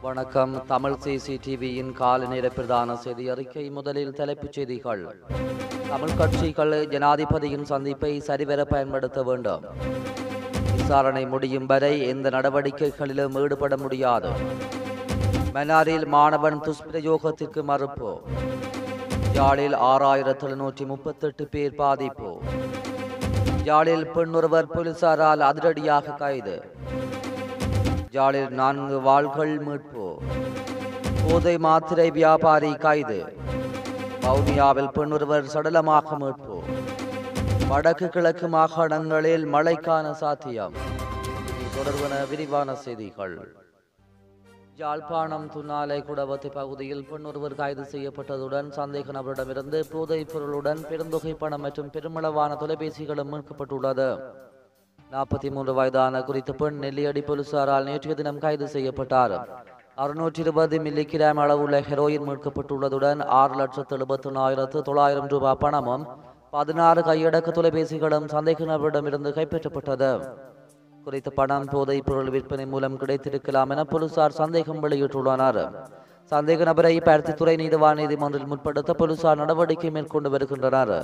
வணக்கம் தமிழ் சிசிடிவியின் காலை நேர பிரதான செய்தி அறிக்கை முதலில் தலைப்புச் செய்திகள் தமிழ் கட்சிகள் ஜனாதிபதியின் சந்திப்பை சரிவர பயன்படுத்த வேண்டும் விசாரணை முடியும் வரை எந்த நடவடிக்கைகளிலும் ஈடுபட முடியாது மன்னாரில் மாணவன் துஷ்பிரயோகத்திற்கு மறுப்பு யாழில் ஆறாயிரத்து எழுநூற்றி முப்பத்தெட்டு பேர் பாதிப்பு யாழில் பெண்ணொருவர் போலீசாரால் அதிரடியாக கைது யாழில் நான்கு வாள்கள் மீட்பு போதை மாத்திரை வியாபாரி கைது வவுனியாவில் பெண்ணொருவர் சடலமாக மீட்பு வடக்கு கிழக்கு மாகாணங்களில் மழைக்கான சாத்தியம் இனி தொடர்பான விரிவான செய்திகள் யாழ்ப்பாணம் துன்னாலை குடவத்தை பகுதியில் பெண்ணொருவர் கைது செய்யப்பட்டதுடன் சந்தேக நபரிடமிருந்து போதைப் பொருளுடன் பெருந்தொகை பணம் மற்றும் பெருமளவான தொலைபேசிகளும் மீட்கப்பட்டுள்ளது நாற்பத்தி மூன்று வயதான குறித்த பெண் நெல்லியடி போலீசாரால் நேற்றைய தினம் கைது செய்யப்பட்டார் அறுநூற்றி இருபது மில்லி கிராம் அளவுள்ள ஹெரோயின் மீட்கப்பட்டுள்ளதுடன் ஆறு லட்சத்து எழுபத்தி தொள்ளாயிரம் ரூபாய் பணமும் பதினாறு கையடக்க தொலைபேசிகளும் சந்தேக நபரிடமிருந்து கைப்பற்றப்பட்டது குறித்த பணம் போதைப் பொருள் விற்பனை மூலம் கிடைத்திருக்கலாம் என போலீசார் சந்தேகம் வெளியிட்டுள்ளனர் சந்தேக நபரை பருத்தித்துறை நீதிவான் நீதிமன்றில் முற்படுத்த போலீசார் நடவடிக்கை மேற்கொண்டு வருகின்றனர்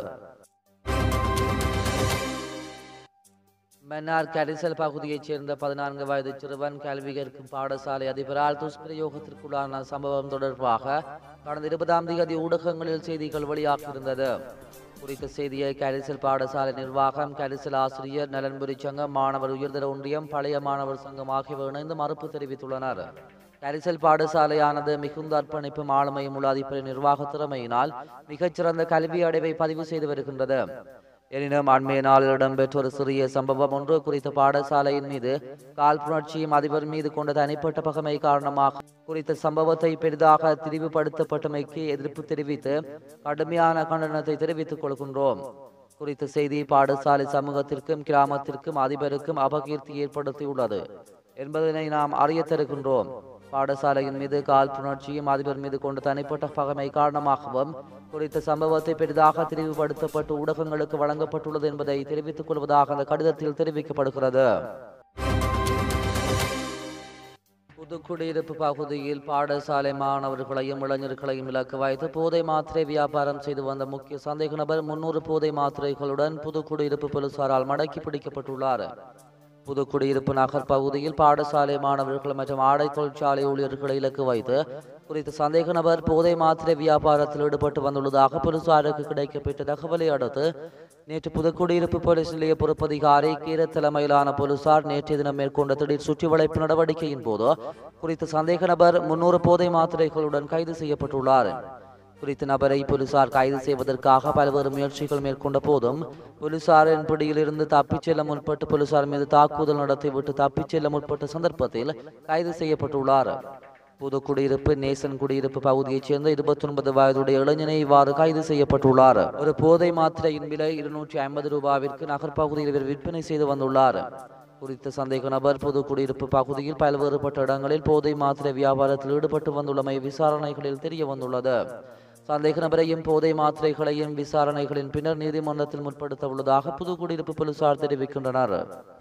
மன்னார் கரிசல் பகுதியைச் சேர்ந்த பதினான்கு வயது சிறுவன் கல்வி கற்கும் பாடசாலை அதிபரால் துஷ்பிரயோகத்திற்குள்ளான சம்பவம் தொடர்பாக கடந்த இருபதாம் தேதி ஊடகங்களில் செய்திகள் வெளியாகியிருந்தது குறித்த செய்தியை கரிசல் பாடசாலை நிர்வாகம் கரிசல் ஆசிரியர் நலன்புரி சங்கம் மாணவர் உயர்தர ஒன்றியம் பழைய மாணவர் சங்கம் ஆகியவை இணைந்து மறுப்பு தெரிவித்துள்ளனர் கரிசல் பாடசாலையானது மிகுந்த அர்ப்பணிப்பும் ஆளுமையும் உள்ள அதிபரின் நிர்வாக திறமையினால் மிகச்சிறந்த கல்வி அடைவை பதிவு செய்து வருகின்றது எனினும் அண்மைய நாளில் இடம்பெற்ற ஒரு சிறிய சம்பவம் ஒன்று குறித்த பாடசாலையின் மீது காழ்ப்புணர்ச்சியும் அதிபர் மீது கொண்ட தனிப்பட்ட பகமை காரணமாக குறித்த சம்பவத்தை பெரிதாக திரிவுபடுத்தப்பட்டமைக்கு எதிர்ப்பு தெரிவித்து கடுமையான கண்டனத்தை தெரிவித்துக் கொள்கின்றோம் குறித்த செய்தி பாடசாலை சமூகத்திற்கும் கிராமத்திற்கும் அதிபருக்கும் அபகீர்த்தி ஏற்படுத்தியுள்ளது என்பதனை நாம் அறிய தருகின்றோம் பாடசாலையின் மீது காழ்ப்புணர்ச்சியும் அதிபர் மீது கொண்ட தனிப்பட்ட பகமை காரணமாகவும் குறித்த சம்பவத்தை பெரிதாக தெரிவுபடுத்தப்பட்டு ஊடகங்களுக்கு வழங்கப்பட்டுள்ளது என்பதை தெரிவித்துக் கொள்வதாக அந்த கடிதத்தில் தெரிவிக்கப்படுகிறது புதுக்குடியிருப்பு பகுதியில் பாடசாலை மாணவர்களையும் இளைஞர்களையும் இலக்கு வைத்து போதை மாத்திரை வியாபாரம் செய்து வந்த முக்கிய சந்தேக நபர் முன்னூறு போதை மாத்திரைகளுடன் புதுக்குடியிருப்பு போலீசாரால் மடக்கி பிடிக்கப்பட்டுள்ளார் புதுக்குடியிருப்பு நகர் பகுதியில் பாடசாலை மாணவர்கள் மற்றும் ஆடை தொழிற்சாலை ஊழியர்களை இலக்கு வைத்து குறித்த சந்தேக நபர் போதை மாத்திரை வியாபாரத்தில் ஈடுபட்டு வந்துள்ளதாக போலீசாருக்கு கிடைக்கப்பட்ட தகவலை அடுத்து நேற்று புதுக்குடியிருப்பு போலீஸ் நிலைய பொறுப்பதிகாரி கீர தலைமையிலான போலீசார் நேற்றைய தினம் மேற்கொண்ட திடீர் சுற்றி வளைப்பு நடவடிக்கையின் போது குறித்த சந்தேக நபர் முன்னூறு போதை மாத்திரைகளுடன் கைது செய்யப்பட்டுள்ளார் குறித்த நபரை போலீசார் கைது செய்வதற்காக பல்வேறு முயற்சிகள் மேற்கொண்ட போதும் போலீசாரின் பிடியிலிருந்து தப்பிச் செல்ல முற்பட்டு போலீசார் மீது தாக்குதல் நடத்திவிட்டு தப்பிச் செல்ல முற்பட்ட சந்தர்ப்பத்தில் கைது செய்யப்பட்டுள்ளார் புதுக்குடியிருப்பு நேசன் குடியிருப்பு பகுதியைச் சேர்ந்த இருபத்தி ஒன்பது வயதுடைய இளைஞனை இவ்வாறு கைது செய்யப்பட்டுள்ளார் ஒரு போதை மாத்திரையின் விலை இருநூற்றி ஐம்பது ரூபாவிற்கு நகர்ப்பகுதியில் இவர் விற்பனை செய்து வந்துள்ளார் குறித்த சந்தேக நபர் புதுக்குடியிருப்பு பகுதியில் பல்வேறுபட்ட இடங்களில் போதை மாத்திரை வியாபாரத்தில் ஈடுபட்டு வந்துள்ளமை விசாரணைகளில் தெரிய வந்துள்ளது சந்தேக நபரையும் போதை மாத்திரைகளையும் விசாரணைகளின் பின்னர் நீதிமன்றத்தில் முற்படுத்த உள்ளதாக புதுக்குடியிருப்பு போலீசார் தெரிவிக்கின்றனர்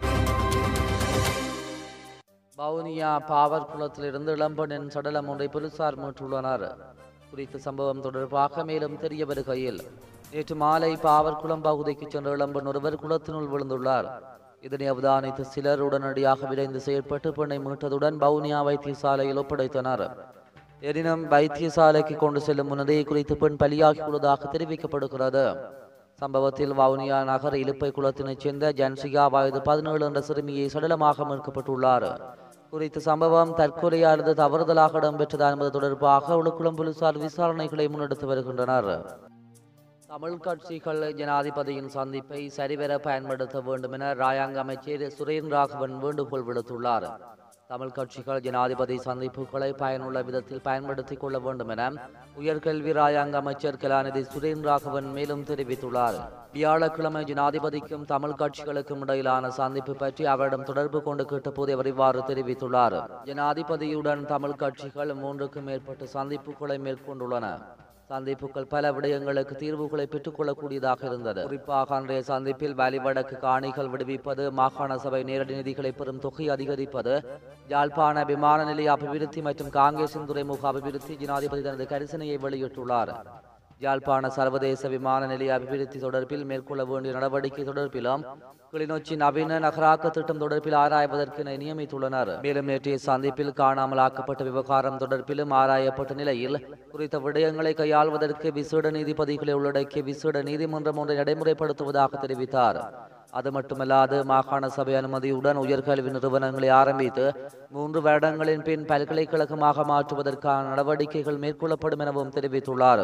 வவுனியா பாவர் குளத்திலிருந்து இளம்பெண்ணின் சடலம் ஒன்றை போலீசார் மீட்டுள்ளனர் குறித்த சம்பவம் தொடர்பாக மேலும் தெரிய வருகையில் நேற்று மாலை பாவர்குளம் பகுதிக்கு சென்ற இளம்பெண் ஒருவர் குளத்தினுள் விழுந்துள்ளார் இதனை அவதானித்த சிலர் உடனடியாக விரைந்து செயற்பட்டு பெண்ணை மீட்டதுடன் வவுனியா வைத்தியசாலையில் ஒப்படைத்தனர் எனினும் வைத்தியசாலைக்கு கொண்டு செல்லும் முன்னரே குறித்து பெண் பலியாகியுள்ளதாக தெரிவிக்கப்படுகிறது சம்பவத்தில் வவுனியா நகர் இலுப்பை குளத்தினைச் சேர்ந்த ஜன்சிகா வயது பதினேழு என்ற சிறுமியை சடலமாக மீட்கப்பட்டுள்ளார் குறித்த சம்பவம் தற்கொலையா அல்லது தவறுதலாக இடம்பெற்றதா என்பது தொடர்பாக உளுக்குளம் போலீசார் விசாரணைகளை முன்னெடுத்து வருகின்றனர் தமிழ் கட்சிகள் ஜனாதிபதியின் சந்திப்பை சரிவர பயன்படுத்த வேண்டும் என ராயாங்க அமைச்சர் சுரேன் ராகவன் வேண்டுகோள் விடுத்துள்ளார் தமிழ் கட்சிகள் ஜனாதிபதி சந்திப்புகளை பயனுள்ள விதத்தில் பயன்படுத்திக் கொள்ள வேண்டும் என உயர்கல்வி ராயாங்க அமைச்சர் கலாநிதி சுரேன் ராகவன் மேலும் தெரிவித்துள்ளார் வியாழக்கிழமை ஜனாதிபதிக்கும் தமிழ் கட்சிகளுக்கும் இடையிலான சந்திப்பு பற்றி அவரிடம் தொடர்பு கொண்டு கேட்டபோது அவர் இவ்வாறு தெரிவித்துள்ளார் ஜனாதிபதியுடன் தமிழ் கட்சிகள் மூன்றுக்கும் மேற்பட்ட சந்திப்புகளை மேற்கொண்டுள்ளன சந்திப்புகள் பல விடயங்களுக்கு தீர்வுகளை பெற்றுக்கொள்ளக்கூடியதாக இருந்தது குறிப்பாக அன்றைய சந்திப்பில் வலிவடக்கு காணிகள் விடுவிப்பது மாகாண சபை நேரடி நிதிகளை பெறும் தொகை அதிகரிப்பது யாழ்ப்பாண விமான நிலைய அபிவிருத்தி மற்றும் காங்கேசன் துறைமுக அபிவிருத்தி ஜனாதிபதி தனது கரிசனையை வெளியிட்டுள்ளார் யாழ்ப்பாண சர்வதேச விமான நிலைய அபிவிருத்தி தொடர்பில் மேற்கொள்ள வேண்டிய நடவடிக்கை தொடர்பிலும் கிளிநொச்சி நவீன நகராக்க திட்டம் தொடர்பில் ஆராய்வதற்கு நியமித்துள்ளனர் மேலும் நேற்றைய சந்திப்பில் காணாமலாக்கப்பட்ட விவகாரம் தொடர்பிலும் ஆராயப்பட்ட நிலையில் குறித்த விடயங்களை கையாள்வதற்கு விசேட நீதிபதிகளை உள்ளடக்கிய விசேட நீதிமன்றம் ஒன்றை நடைமுறைப்படுத்துவதாக தெரிவித்தார் அது மட்டுமல்லாது மாகாண சபை அனுமதியுடன் உயர்கல்வி நிறுவனங்களை ஆரம்பித்து மூன்று வருடங்களின் பின் பல்கலைக்கழகமாக மாற்றுவதற்கான நடவடிக்கைகள் மேற்கொள்ளப்படும் எனவும் தெரிவித்துள்ளார்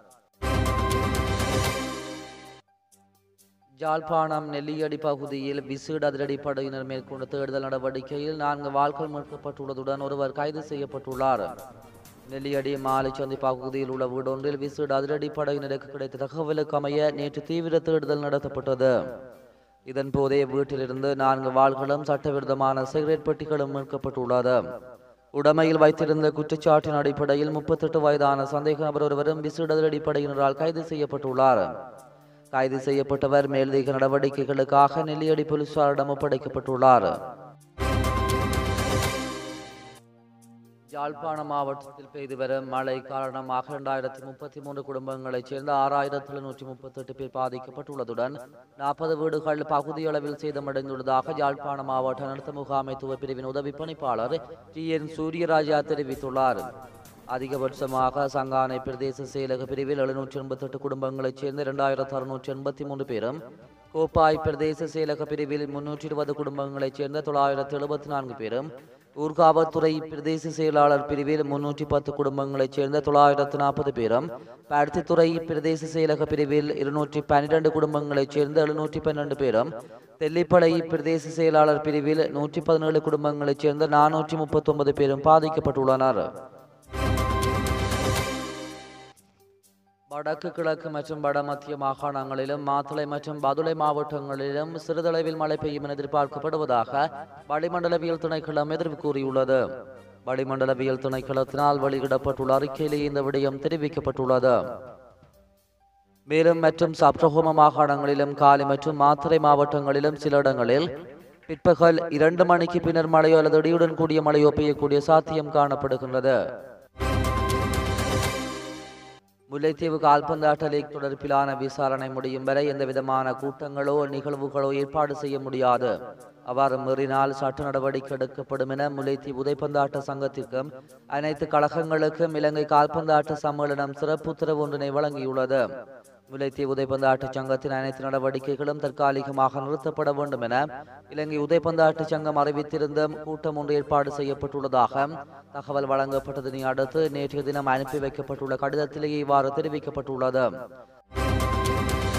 யாழ்ப்பாணம் நெல்லியடி பகுதியில் விசேட அதிரடிப்படையினர் மேற்கொண்ட தேடுதல் நடவடிக்கையில் நான்கு வாள்கள் மீட்கப்பட்டுள்ளதுடன் ஒருவர் கைது செய்யப்பட்டுள்ளார் நெல்லியடி மாலைச்சந்தி பகுதியில் உள்ள வீடொன்றில் விசேட அதிரடிப்படையினருக்கு கிடைத்த தகவலுக்கு அமைய நேற்று தீவிர தேடுதல் நடத்தப்பட்டது இதன் போதே வீட்டிலிருந்து நான்கு வாள்களும் சட்டவிரோதமான சிகரெட் பெட்டிகளும் மீட்கப்பட்டுள்ளது உடமையில் வைத்திருந்த குற்றச்சாட்டின் அடிப்படையில் முப்பத்தெட்டு வயதான சந்தேக நபர் ஒருவரும் விசேட அதிரடிப்படையினரால் கைது செய்யப்பட்டுள்ளார் கைது செய்யப்பட்டவர் மேலதிக நடவடிக்கைகளுக்காக நெல்லியடி போலீசாரிடம் ஒப்படைக்கப்பட்டுள்ளார் யாழ்ப்பாண மாவட்டத்தில் பெய்து வரும் மழை காரணமாக இரண்டாயிரத்தி முப்பத்தி மூன்று குடும்பங்களைச் சேர்ந்த ஆறாயிரத்தி எழுநூற்றி முப்பத்தெட்டு பேர் பாதிக்கப்பட்டுள்ளதுடன் நாற்பது வீடுகள் பகுதியளவில் சேதமடைந்துள்ளதாக யாழ்ப்பாண மாவட்ட அனர்த்த முகாமைத்துவ பிரிவின் உதவி பணிப்பாளர் டி என் சூரியராஜா தெரிவித்துள்ளார் அதிகபட்சமாக சங்கானை பிரதேச செயலக பிரிவில் எழுநூற்றி எண்பத்தெட்டு குடும்பங்களைச் சேர்ந்த இரண்டாயிரத்து அறுநூற்றி எண்பத்தி மூன்று பேரும் கோப்பாய் பிரதேச செயலக பிரிவில் முன்னூற்றி இருபது குடும்பங்களைச் சேர்ந்த தொள்ளாயிரத்து எழுபத்தி நான்கு பேரும் ஊர்காவல்துறை பிரதேச செயலாளர் பிரிவில் முன்னூற்றி பத்து குடும்பங்களைச் சேர்ந்த தொள்ளாயிரத்து நாற்பது பேரும் பருத்தித்துறை பிரதேச செயலக பிரிவில் இருநூற்றி பன்னிரண்டு குடும்பங்களைச் சேர்ந்த எழுநூற்றி பன்னெண்டு பேரும் தெல்லிப்பளை பிரதேச செயலாளர் பிரிவில் நூற்றி பதினேழு குடும்பங்களைச் சேர்ந்த நானூற்றி முப்பத்தொன்பது பேரும் பாதிக்கப்பட்டுள்ளனர் வடக்கு கிழக்கு மற்றும் வடமத்திய மாகாணங்களிலும் மாத்தளை மற்றும் பதுளை மாவட்டங்களிலும் சிறிதளவில் மழை பெய்யும் என எதிர்பார்க்கப்படுவதாக வளிமண்டலவியல் திணைக்களம் எதிர்வு கூறியுள்ளது வளிமண்டலவியல் திணைக்களத்தினால் வெளியிடப்பட்டுள்ள அறிக்கையிலேயே இந்த விடயம் தெரிவிக்கப்பட்டுள்ளது மேலும் மற்றும் சப்ரஹோம மாகாணங்களிலும் காலி மற்றும் மாத்தறை மாவட்டங்களிலும் சில இடங்களில் பிற்பகல் இரண்டு மணிக்கு பின்னர் மழையோ அல்லது இடியுடன் கூடிய மழையோ பெய்யக்கூடிய சாத்தியம் காணப்படுகின்றது முல்லைத்தீவு கால்பந்தாட்ட லீக் தொடர்பிலான விசாரணை முடியும் வரை எந்த விதமான கூட்டங்களோ நிகழ்வுகளோ ஏற்பாடு செய்ய முடியாது அவ்வாறு மீறினால் சட்ட நடவடிக்கை எடுக்கப்படும் என முல்லைத்தீவு உதைப்பந்தாட்ட சங்கத்திற்கும் அனைத்து கழகங்களுக்கும் இலங்கை கால்பந்தாட்ட சம்மேளனம் சிறப்பு உத்தரவு ஒன்றினை வழங்கியுள்ளது முல்லைத்தீவு உதைப்பந்தாட்ட சங்கத்தின் அனைத்து நடவடிக்கைகளும் தற்காலிகமாக நிறுத்தப்பட வேண்டும் என இலங்கை உதைப்பந்தாட்ட சங்கம் அறிவித்திருந்த கூட்டம் ஒன்று ஏற்பாடு செய்யப்பட்டுள்ளதாக தகவல் வழங்கப்பட்டதனை அடுத்து நேற்றைய தினம் அனுப்பி வைக்கப்பட்டுள்ள கடிதத்திலேயே இவ்வாறு தெரிவிக்கப்பட்டுள்ளது